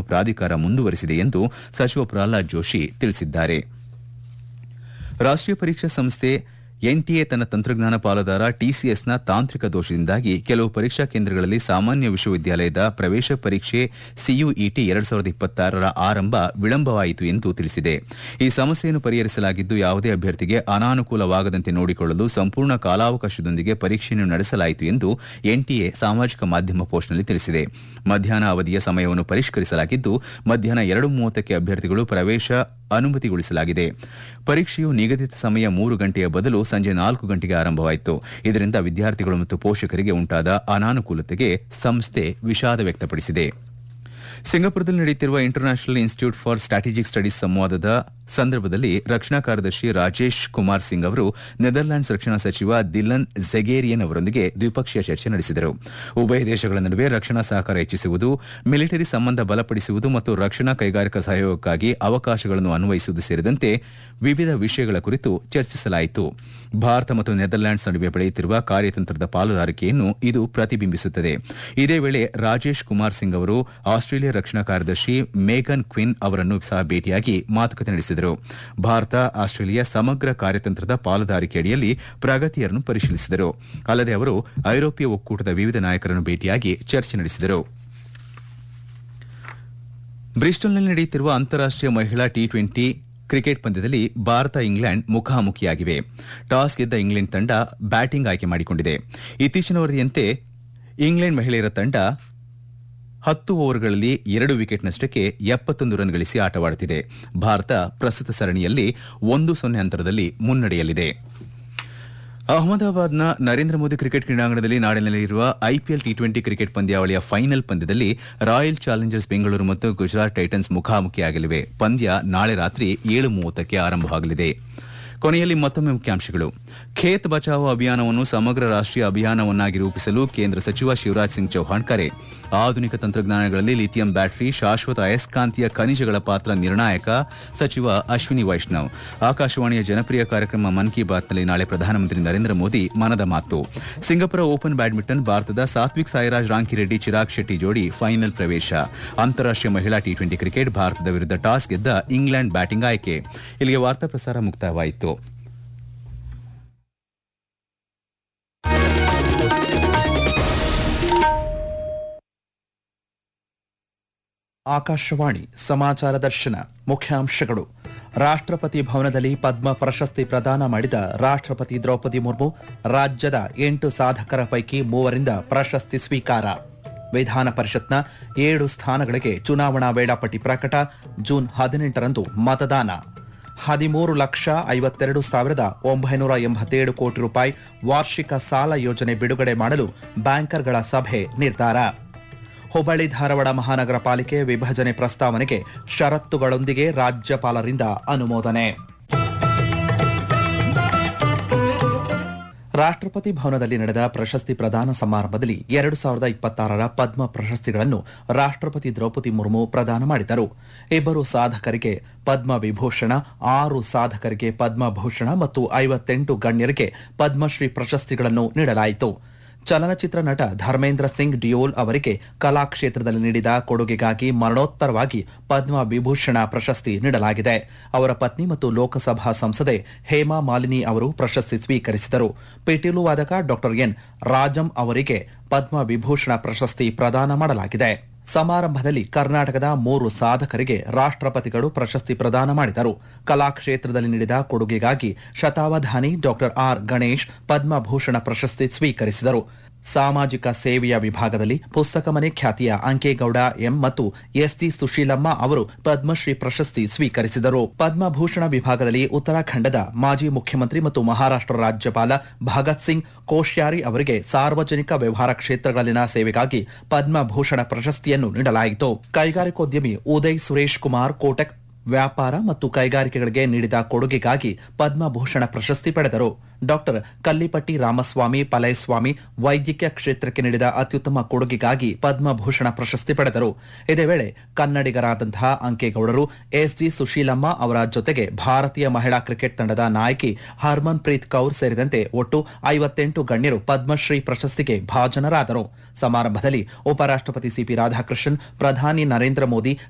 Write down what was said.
ಕಾರ್ಯವನ್ನು ಪ್ರಾಧಿಕಾರ ಮುಂದುವರೆಸಿದೆ ಎಂದು ಸಚಿವ ಪ್ರಹ್ಲಾದ್ ಜೋಶಿ ತಿಳಿಸಿದ್ದಾರೆ ರಾಷ್ಟೀಯ ಪರೀಕ್ಷಾ ಸಂಸ್ಥೆ ಎನ್ಟಿಎ ತನ್ನ ತಂತ್ರಜ್ಞಾನ ಪಾಲುದಾರ ಟಿಸಿಎಸ್ನ ತಾಂತ್ರಿಕ ದೋಷದಿಂದಾಗಿ ಕೆಲವು ಪರೀಕ್ಷಾ ಕೇಂದ್ರಗಳಲ್ಲಿ ಸಾಮಾನ್ಯ ವಿಶ್ವವಿದ್ಯಾಲಯದ ಪ್ರವೇಶ ಪರೀಕ್ಷೆ ಸಿಯುಇಟಿ ಎರಡ್ ಸಾವಿರದ ಇಪ್ಪತ್ತಾರರ ಆರಂಭ ವಿಳಂಬವಾಯಿತು ಎಂದು ತಿಳಿಸಿದೆ ಈ ಸಮಸ್ಯೆಯನ್ನು ಪರಿಹರಿಸಲಾಗಿದ್ದು ಯಾವುದೇ ಅಭ್ಯರ್ಥಿಗೆ ಅನಾನುಕೂಲವಾಗದಂತೆ ನೋಡಿಕೊಳ್ಳಲು ಸಂಪೂರ್ಣ ಕಾಲಾವಕಾಶದೊಂದಿಗೆ ಪರೀಕ್ಷೆಯನ್ನು ನಡೆಸಲಾಯಿತು ಎಂದು ಎನ್ಟಿಎ ಸಾಮಾಜಿಕ ಮಾಧ್ಯಮ ಪೋಸ್ಟ್ನಲ್ಲಿ ತಿಳಿಸಿದೆ ಮಧ್ಯಾಹ್ನ ಅವಧಿಯ ಸಮಯವನ್ನು ಪರಿಷ್ಕರಿಸಲಾಗಿದ್ದು ಮಧ್ಯಾಹ್ನ ಎರಡು ಮೂವತ್ತಕ್ಕೆ ಅಭ್ಯರ್ಥಿಗಳು ಪ್ರವೇಶ ಅನುಮತಿಗೊಳಿಸಲಾಗಿದೆ ಪರೀಕ್ಷೆಯು ನಿಗದಿತ ಸಮಯ ಮೂರು ಗಂಟೆಯ ಬದಲು ಸಂಜೆ ನಾಲ್ಕು ಗಂಟೆಗೆ ಆರಂಭವಾಯಿತು ಇದರಿಂದ ವಿದ್ಯಾರ್ಥಿಗಳು ಮತ್ತು ಪೋಷಕರಿಗೆ ಉಂಟಾದ ಅನಾನುಕೂಲತೆಗೆ ಸಂಸ್ಥೆ ವಿಷಾದ ವ್ಯಕ್ತಪಡಿಸಿದೆ ಸಿಂಗಾಪುರದಲ್ಲಿ ನಡೆಯುತ್ತಿರುವ international institute for strategic studies ಸಂವಾದದ ಸಂದರ್ಭದಲ್ಲಿ ರಕ್ಷಣಾ ಕಾರ್ಯದರ್ಶಿ ರಾಜೇಶ್ ಕುಮಾರ್ ಸಿಂಗ್ ಅವರು ನೆದರ್ಲ್ಯಾಂಡ್ಸ್ ರಕ್ಷಣಾ ಸಚಿವ ದಿಲನ್ ಝೆಗೇರಿಯನ್ ಅವರೊಂದಿಗೆ ದ್ವಿಪಕ್ಷೀಯ ಚರ್ಚೆ ನಡೆಸಿದರು ಉಭಯ ದೇಶಗಳ ನಡುವೆ ರಕ್ಷಣಾ ಸಹಕಾರ ಹೆಚ್ಚಿಸುವುದು ಮಿಲಿಟರಿ ಸಂಬಂಧ ಬಲಪಡಿಸುವುದು ಮತ್ತು ರಕ್ಷಣಾ ಕೈಗಾರಿಕಾ ಸಹಯೋಗಕ್ಕಾಗಿ ಅವಕಾಶಗಳನ್ನು ಅನ್ವಯಿಸುವುದು ಸೇರಿದಂತೆ ವಿವಿಧ ವಿಷಯಗಳ ಕುರಿತು ಚರ್ಚಿಸಲಾಯಿತು ಭಾರತ ಮತ್ತು ನೆದರ್ಲ್ಯಾಂಡ್ಸ್ ನಡುವೆ ಬೆಳೆಯುತ್ತಿರುವ ಕಾರ್ಯತಂತ್ರದ ಪಾಲುದಾರಿಕೆಯನ್ನು ಇದು ಪ್ರತಿಬಿಂಬಿಸುತ್ತದೆ ಇದೇ ವೇಳೆ ರಾಜೇಶ್ ಕುಮಾರ್ ಸಿಂಗ್ ಅವರು ಆಸ್ಟ್ರೇಲಿಯಾ ರಕ್ಷಣಾ ಕಾರ್ಯದರ್ಶಿ ಮೇಗನ್ ಕ್ವಿನ್ ಅವರನ್ನು ಸಹ ಭೇಟಿಯಾಗಿ ಮಾತುಕತೆ ನಡೆಸಿದರು ಭಾರತ ಆಸ್ಟ್ರೇಲಿಯಾ ಸಮಗ್ರ ಕಾರ್ಯತಂತ್ರದ ಪಾಲುದಾರಿಕೆ ಅಡಿಯಲ್ಲಿ ಪ್ರಗತಿಯನ್ನು ಪರಿಶೀಲಿಸಿದರು ಅಲ್ಲದೆ ಅವರು ಐರೋಪ್ಯ ಒಕ್ಕೂಟದ ವಿವಿಧ ನಾಯಕರನ್ನು ಭೇಟಿಯಾಗಿ ಚರ್ಚೆ ನಡೆಸಿದರು ಬ್ರಿಸ್ಟಲ್ನಲ್ಲಿ ನಡೆಯುತ್ತಿರುವ ಅಂತಾರಾಷ್ಟೀಯ ಮಹಿಳಾ ಟಿ ಟ್ವೆಂಟಿ ಕ್ರಿಕೆಟ್ ಪಂದ್ಯದಲ್ಲಿ ಭಾರತ ಇಂಗ್ಲೆಂಡ್ ಮುಖಾಮುಖಿಯಾಗಿವೆ ಟಾಸ್ ಗೆದ್ದ ಇಂಗ್ಲೆಂಡ್ ತಂಡ ಬ್ಯಾಟಿಂಗ್ ಆಯ್ಕೆ ಮಾಡಿಕೊಂಡಿದೆ ಇತ್ತೀಚಿನ ವರದಿಯಂತೆ ಇಂಗ್ಲೆಂಡ್ ಮಹಿಳೆಯರ ತಂಡ ಹತ್ತು ಓವರ್ಗಳಲ್ಲಿ ಎರಡು ವಿಕೆಟ್ನಷ್ಟಕ್ಕೆ ಎಪ್ಪತ್ತೊಂದು ರನ್ ಗಳಿಸಿ ಆಟವಾಡುತ್ತಿದೆ ಭಾರತ ಪ್ರಸ್ತುತ ಸರಣಿಯಲ್ಲಿ ಒಂದು ಸೊನ್ನೆ ಅಂತರದಲ್ಲಿ ಮುನ್ನಡೆಯಲ್ಲಿದೆ ಅಹಮದಾಬಾದ್ನ ನರೇಂದ್ರ ಮೋದಿ ಕ್ರಿಕೆಟ್ ಕ್ರೀಡಾಂಗಣದಲ್ಲಿ ನಾಳೆ ನಡೆಯಲಿರುವ ಐಪಿಎಲ್ ಟಿ ಟ್ವೆಂಟಿ ಕ್ರಿಕೆಟ್ ಪಂದ್ಯಾವಳಿಯ ಫೈನಲ್ ಪಂದ್ಯದಲ್ಲಿ ರಾಯಲ್ ಚಾಲೆಂಜರ್ಸ್ ಬೆಂಗಳೂರು ಮತ್ತು ಗುಜರಾತ್ ಟೈಟನ್ಸ್ ಮುಖಾಮುಖಿಯಾಗಲಿವೆ ಪಂದ್ಯ ನಾಳೆ ರಾತ್ರಿ ಏಳು ಮೂವತ್ತಕ್ಕೆ ಆರಂಭವಾಗಲಿದೆ ಕೊನೆಯಲ್ಲಿ ಮತ್ತೊಮ್ಮೆ ಮುಖ್ಯಾಂಶಗಳು ಖೇತ್ ಬಚಾವೋ ಅಭಿಯಾನವನ್ನು ಸಮಗ್ರ ರಾಷ್ಟೀಯ ಅಭಿಯಾನವನ್ನಾಗಿ ರೂಪಿಸಲು ಕೇಂದ್ರ ಸಚಿವ ಶಿವರಾಜ್ ಸಿಂಗ್ ಚೌಹಾಣ್ ಕರೆ ಆಧುನಿಕ ತಂತ್ರಜ್ಞಾನಗಳಲ್ಲಿ ಲಿಥಿಯಂ ಬ್ಯಾಟರಿ ಶಾಶ್ವತ ಅಯಸ್ಕಾಂತೀಯ ಖನಿಜಗಳ ಪಾತ್ರ ನಿರ್ಣಾಯಕ ಸಚಿವ ಅಶ್ವಿನಿ ವೈಷ್ಣವ್ ಆಕಾಶವಾಣಿಯ ಜನಪ್ರಿಯ ಕಾರ್ಯಕ್ರಮ ಮನ್ ಕಿ ಬಾತ್ನಲ್ಲಿ ನಾಳೆ ಪ್ರಧಾನಮಂತ್ರಿ ನರೇಂದ್ರ ಮೋದಿ ಮನದ ಮಾತು ಸಿಂಗಪುರ ಓಪನ್ ಬ್ಯಾಡ್ಮಿಂಟನ್ ಭಾರತದ ಸಾತ್ವಿಕ್ ಸಾಯಿರಾಜ್ ರಾಂಕಿರೆಡ್ಡಿ ಚಿರಾಗ್ ಶೆಟ್ಟಿ ಜೋಡಿ ಫೈನಲ್ ಪ್ರವೇಶ ಅಂತಾರಾಷ್ಟೀಯ ಮಹಿಳಾ ಟಿ ಟ್ವೆಂಟಿ ಕ್ರಿಕೆಟ್ ಭಾರತದ ವಿರುದ್ಧ ಟಾಸ್ ಗೆದ್ದ ಇಂಗ್ಲೆಂಡ್ ಬ್ಯಾಟಿಂಗ್ ಆಯ್ಕೆ ಇಲ್ಲಿಗೆ ವಾರ್ತಾ ಪ್ರಸಾರ ಮುಕ್ತಾಯವಾಯಿತು ಆಕಾಶವಾಣಿ ಸಮಾಚಾರ ದರ್ಶನ ಮುಖ್ಯಾಂಶಗಳು ರಾಷ್ಟ್ರಪತಿ ಭವನದಲ್ಲಿ ಪದ್ಮ ಪ್ರಶಸ್ತಿ ಪ್ರದಾನ ಮಾಡಿದ ರಾಷ್ಟ್ರಪತಿ ದ್ರೌಪದಿ ಮುರ್ಮು ರಾಜ್ಯದ ಎಂಟು ಸಾಧಕರ ಪೈಕಿ ಮೂವರಿಂದ ಪ್ರಶಸ್ತಿ ಸ್ವೀಕಾರ ವಿಧಾನ ಪರಿಷತ್ನ ಏಳು ಸ್ಥಾನಗಳಿಗೆ ಚುನಾವಣಾ ವೇಳಾಪಟ್ಟಿ ಪ್ರಕಟ ಜೂನ್ ಹದಿನೆಂಟರಂದು ಮತದಾನ ಹದಿಮೂರು ಲಕ್ಷ ಐವತ್ತೆರಡು ಸಾವಿರದ ಒಂಬೈನೂರ ಎಂಬತ್ತೇಳು ಕೋಟಿ ರೂಪಾಯಿ ವಾರ್ಷಿಕ ಸಾಲ ಯೋಜನೆ ಬಿಡುಗಡೆ ಮಾಡಲು ಬ್ಯಾಂಕರ್ಗಳ ಸಭೆ ನಿರ್ಧಾರ ಹುಬ್ಬಳ್ಳಿ ಧಾರವಾಡ ಮಹಾನಗರ ಪಾಲಿಕೆ ವಿಭಜನೆ ಪ್ರಸ್ತಾವನೆಗೆ ಷರತ್ತುಗಳೊಂದಿಗೆ ರಾಜ್ಯಪಾಲರಿಂದ ಅನುಮೋದನೆ ರಾಷ್ಟ್ರಪತಿ ಭವನದಲ್ಲಿ ನಡೆದ ಪ್ರಶಸ್ತಿ ಪ್ರದಾನ ಸಮಾರಂಭದಲ್ಲಿ ಎರಡು ಸಾವಿರದ ಇಪ್ಪತ್ತಾರರ ಪದ್ಮ ಪ್ರಶಸ್ತಿಗಳನ್ನು ರಾಷ್ಟ್ರಪತಿ ದ್ರೌಪದಿ ಮುರ್ಮು ಪ್ರದಾನ ಮಾಡಿದರು ಇಬ್ಬರು ಸಾಧಕರಿಗೆ ಪದ್ಮ ವಿಭೂಷಣ ಆರು ಸಾಧಕರಿಗೆ ಪದ್ಮಭೂಷಣ ಮತ್ತು ಐವತ್ತೆಂಟು ಗಣ್ಯರಿಗೆ ಪದ್ಮಶ್ರೀ ಪ್ರಶಸ್ತಿಗಳನ್ನು ನೀಡಲಾಯಿತು ಚಲನಚಿತ್ರ ನಟ ಧರ್ಮೇಂದ್ರ ಸಿಂಗ್ ಡಿಯೋಲ್ ಅವರಿಗೆ ಕಲಾ ಕ್ಷೇತ್ರದಲ್ಲಿ ನೀಡಿದ ಕೊಡುಗೆಗಾಗಿ ಮರಣೋತ್ತರವಾಗಿ ಪದ್ಮ ವಿಭೂಷಣ ಪ್ರಶಸ್ತಿ ನೀಡಲಾಗಿದೆ ಅವರ ಪತ್ನಿ ಮತ್ತು ಲೋಕಸಭಾ ಸಂಸದೆ ಹೇಮಾ ಮಾಲಿನಿ ಅವರು ಪ್ರಶಸ್ತಿ ಸ್ವೀಕರಿಸಿದರು ಪಿಟೀಲು ವಾದಕ ಡಾಕ್ಟರ್ ಎನ್ ರಾಜಂ ಅವರಿಗೆ ಪದ್ಮ ವಿಭೂಷಣ ಪ್ರಶಸ್ತಿ ಪ್ರದಾನ ಮಾಡಲಾಗಿದೆ ಸಮಾರಂಭದಲ್ಲಿ ಕರ್ನಾಟಕದ ಮೂರು ಸಾಧಕರಿಗೆ ರಾಷ್ಟ್ರಪತಿಗಳು ಪ್ರಶಸ್ತಿ ಪ್ರದಾನ ಮಾಡಿದರು ಕಲಾ ಕ್ಷೇತ್ರದಲ್ಲಿ ನೀಡಿದ ಕೊಡುಗೆಗಾಗಿ ಶತಾವಧಾನಿ ಡಾಕ್ಟರ್ ಆರ್ ಗಣೇಶ್ ಪದ್ಮಭೂಷಣ ಪ್ರಶಸ್ತಿ ಸ್ವೀಕರಿಸಿದರು ಸಾಮಾಜಿಕ ಸೇವೆಯ ವಿಭಾಗದಲ್ಲಿ ಪುಸ್ತಕ ಮನೆ ಖ್ಯಾತಿಯ ಅಂಕೇಗೌಡ ಎಂ ಮತ್ತು ಎಸ್ಟಿ ಸುಶೀಲಮ್ಮ ಅವರು ಪದ್ಮಶ್ರೀ ಪ್ರಶಸ್ತಿ ಸ್ವೀಕರಿಸಿದರು ಪದ್ಮಭೂಷಣ ವಿಭಾಗದಲ್ಲಿ ಉತ್ತರಾಖಂಡದ ಮಾಜಿ ಮುಖ್ಯಮಂತ್ರಿ ಮತ್ತು ಮಹಾರಾಷ್ಟ್ರ ರಾಜ್ಯಪಾಲ ಭಗತ್ ಸಿಂಗ್ ಕೋಶ್ಯಾರಿ ಅವರಿಗೆ ಸಾರ್ವಜನಿಕ ವ್ಯವಹಾರ ಕ್ಷೇತ್ರಗಳಲ್ಲಿನ ಸೇವೆಗಾಗಿ ಪದ್ಮಭೂಷಣ ಪ್ರಶಸ್ತಿಯನ್ನು ನೀಡಲಾಯಿತು ಕೈಗಾರಿಕೋದ್ಯಮಿ ಉದಯ್ ಸುರೇಶ್ ಕುಮಾರ್ ಕೋಟಕ್ ವ್ಯಾಪಾರ ಮತ್ತು ಕೈಗಾರಿಕೆಗಳಿಗೆ ನೀಡಿದ ಕೊಡುಗೆಗಾಗಿ ಪದ್ಮಭೂಷಣ ಪ್ರಶಸ್ತಿ ಪಡೆದರು ಡಾಕ್ಟರ್ ಕಲ್ಲಿಪಟ್ಟಿ ರಾಮಸ್ವಾಮಿ ಪಲಯಸ್ವಾಮಿ ವೈದ್ಯಕೀಯ ಕ್ಷೇತ್ರಕ್ಕೆ ನೀಡಿದ ಅತ್ಯುತ್ತಮ ಕೊಡುಗೆಗಾಗಿ ಪದ್ಮಭೂಷಣ ಪ್ರಶಸ್ತಿ ಪಡೆದರು ಇದೇ ವೇಳೆ ಕನ್ನಡಿಗರಾದಂತಹ ಅಂಕೇಗೌಡರು ಎಸ್ಜಿ ಸುಶೀಲಮ್ಮ ಅವರ ಜೊತೆಗೆ ಭಾರತೀಯ ಮಹಿಳಾ ಕ್ರಿಕೆಟ್ ತಂಡದ ನಾಯಕಿ ಹರ್ಮನ್ ಪ್ರೀತ್ ಕೌರ್ ಸೇರಿದಂತೆ ಒಟ್ಟು ಐವತ್ತೆಂಟು ಗಣ್ಯರು ಪದ್ಮಶ್ರೀ ಪ್ರಶಸ್ತಿಗೆ ಭಾಜನರಾದರು ಸಮಾರಂಭದಲ್ಲಿ ಉಪರಾಷ್ಟ್ರಪತಿ ಸಿಪಿ ರಾಧಾಕೃಷ್ಣನ್ ಪ್ರಧಾನಿ ನರೇಂದ್ರ ಮೋದಿ